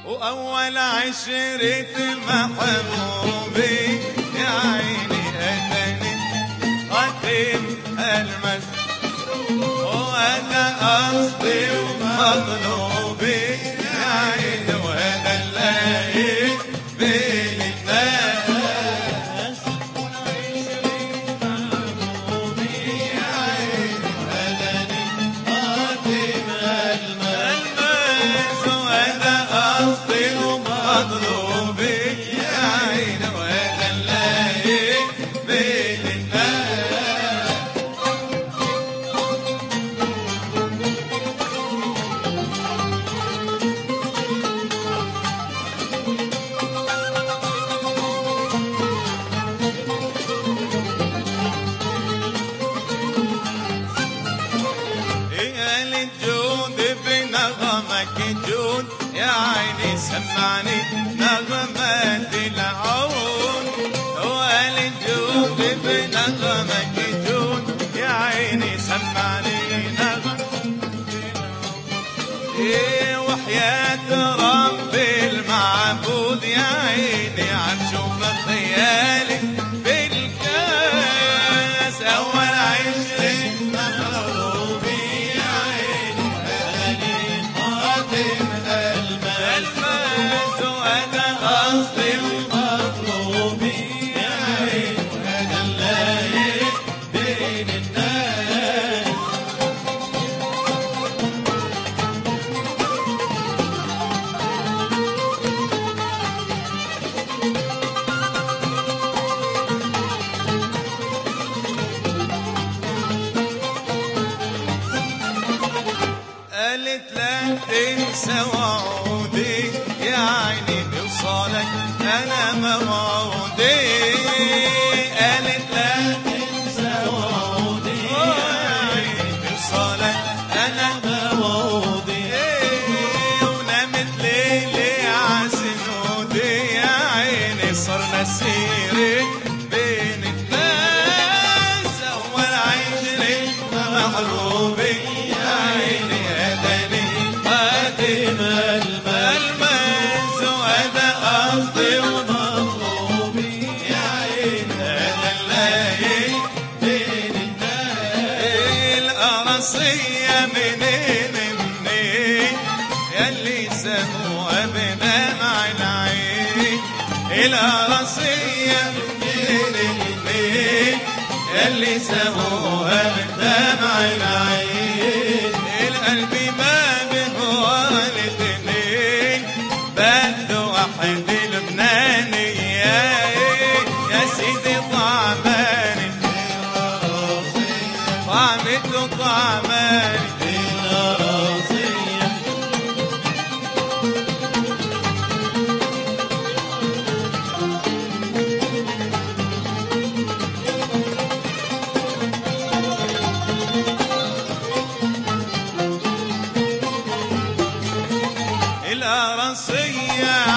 وأول عشرة محبوبي يا عيني أتاني قدم المس وأنا قصدي ومطلوبي يا عيني وأنا اللي بين الناس المس وأنا قصدي ومطلوبي يا عيني وأنا اللي بين الناس قال الجود بنغمك جود يا عيني سمعني نغمات العون وقال الجود بنغمك جود يا عيني سمعني نغمة إيه وحياة رب المعبود يا عيني عتشوف خيالي بالكاس أول عشرين مغروبي يا عيني أهلي خاتم الماس وأنا قصدي ومطلوبي يا عيني وأنا اللايق بين الناس قالت لا تنسى وعودي يا عيني بوصالك انا موعودي قالت لا تنسى وعودي يا عيني بوصالك انا موعودي ونامت ليلي عسنودي يا عيني صرنا سيرك بين الناس اول عشرين محروبي يا عيني هداني قادم الملمس وهذا قصدي ومطلوبي يا عيني هذا اللايق بين الناس القرصية منين منين يلي سموها بدمع العين القرصية منين منين يلي سموها بدمع العين القلب ما بهوى الاثنين بده واحد لبناني يا يا سيدي طعماني طعمته طعماني القرصية